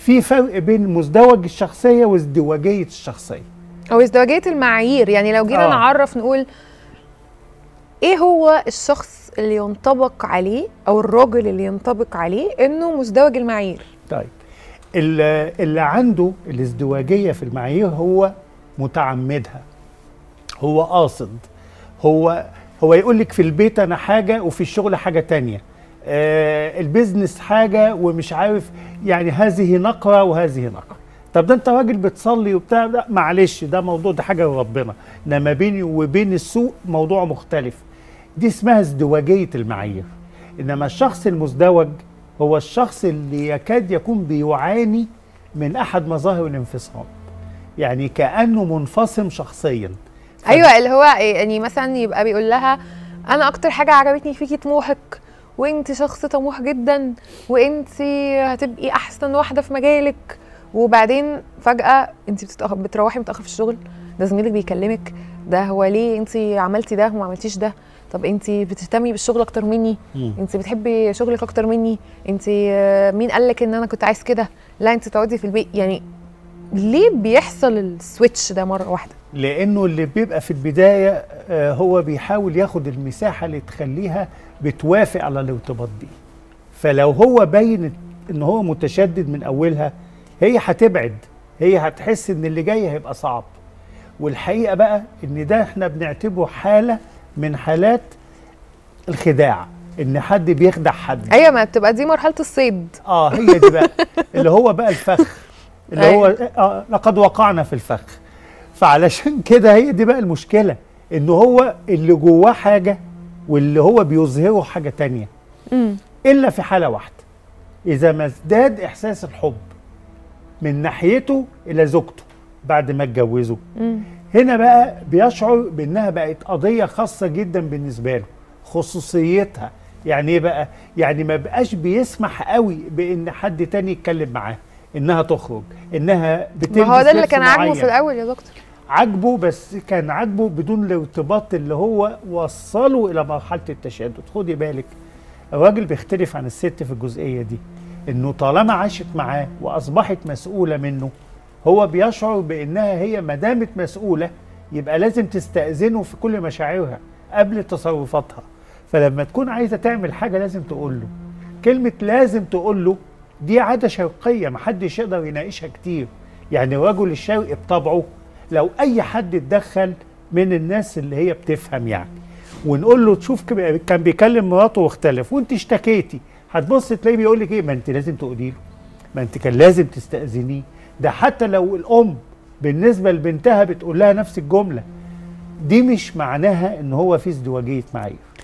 في فرق بين مزدوج الشخصيه وازدواجيه الشخصيه او ازدواجيه المعايير يعني لو جينا آه. نعرف نقول ايه هو الشخص اللي ينطبق عليه او الراجل اللي ينطبق عليه انه مزدوج المعايير طيب اللي, اللي عنده الازدواجيه في المعايير هو متعمدها هو قاصد هو هو يقول لك في البيت انا حاجه وفي الشغل حاجه تانية آه البيزنس حاجه ومش عارف يعني هذه نقره وهذه نقره طب ده انت راجل بتصلي وبتاع لا معلش ده موضوع ده حاجه ربنا انما بيني وبين السوق موضوع مختلف دي اسمها ازدواجيه المعايير انما الشخص المزدوج هو الشخص اللي يكاد يكون بيعاني من احد مظاهر الانفصام يعني كانه منفصم شخصيا ايوه اللي هو إيه، يعني مثلا يبقى بيقول لها انا اكتر حاجه عجبتني فيكي طموحك وانت شخص طموح جدا وانت هتبقي احسن واحده في مجالك وبعدين فجاه انت بتتأخ... بتروحي متاخر في الشغل ده زميلك بيكلمك ده هو ليه انت عملتي ده وما عملتيش ده طب انت بتهتمي بالشغل اكتر مني مم. انت بتحبي شغلك اكتر مني انت آه، مين قال لك ان انا كنت عايز كده لا انت تقعدي في البيت يعني ليه بيحصل السويتش ده مره واحده لانه اللي بيبقى في البدايه آه، هو بيحاول ياخد المساحه اللي تخليها بتوافق على الارتباط دي فلو هو باين ان هو متشدد من اولها هي هتبعد هي هتحس ان اللي جاي هيبقى صعب والحقيقه بقى ان ده احنا بنعتبره حاله من حالات الخداع ان حد بيخدع حد ايوه ما بتبقى دي مرحله الصيد اه هي دي بقى اللي هو بقى الفخ اللي هو آه لقد وقعنا في الفخ فعلشان كده هي دي بقى المشكله ان هو اللي جواه حاجه واللي هو بيظهره حاجه تانية امم الا في حاله واحده اذا ما ازداد احساس الحب من ناحيته الى زوجته بعد ما اتجوزوا امم هنا بقى بيشعر بانها بقت قضيه خاصه جدا بالنسبه له خصوصيتها يعني ايه بقى يعني ما بقاش بيسمح قوي بان حد تاني يتكلم معاه انها تخرج انها بتلبس ما هو ده اللي لبس كان عاجبه معين. في الاول يا دكتور عاجبه بس كان عاجبه بدون الارتباط اللي هو وصله الى مرحله التشدد خدي بالك الراجل بيختلف عن الست في الجزئيه دي انه طالما عاشت معاه واصبحت مسؤوله منه هو بيشعر بانها هي ما دامت مسؤوله يبقى لازم تستاذنه في كل مشاعرها قبل تصرفاتها فلما تكون عايزه تعمل حاجه لازم تقول له كلمه لازم تقول له دي عاده شرقيه محدش يقدر يناقشها كتير يعني الرجل الشرقي بطبعه لو اي حد اتدخل من الناس اللي هي بتفهم يعني ونقول له تشوف كب- كان بيكلم مراته واختلف وانت اشتكيتي هتبص تلاقيه بيقول لك ايه ما انت لازم تقولي له ما انت كان لازم تستاذنيه ده حتى لو الام بالنسبه لبنتها بتقول لها نفس الجمله دي مش معناها ان هو في ازدواجيه معايير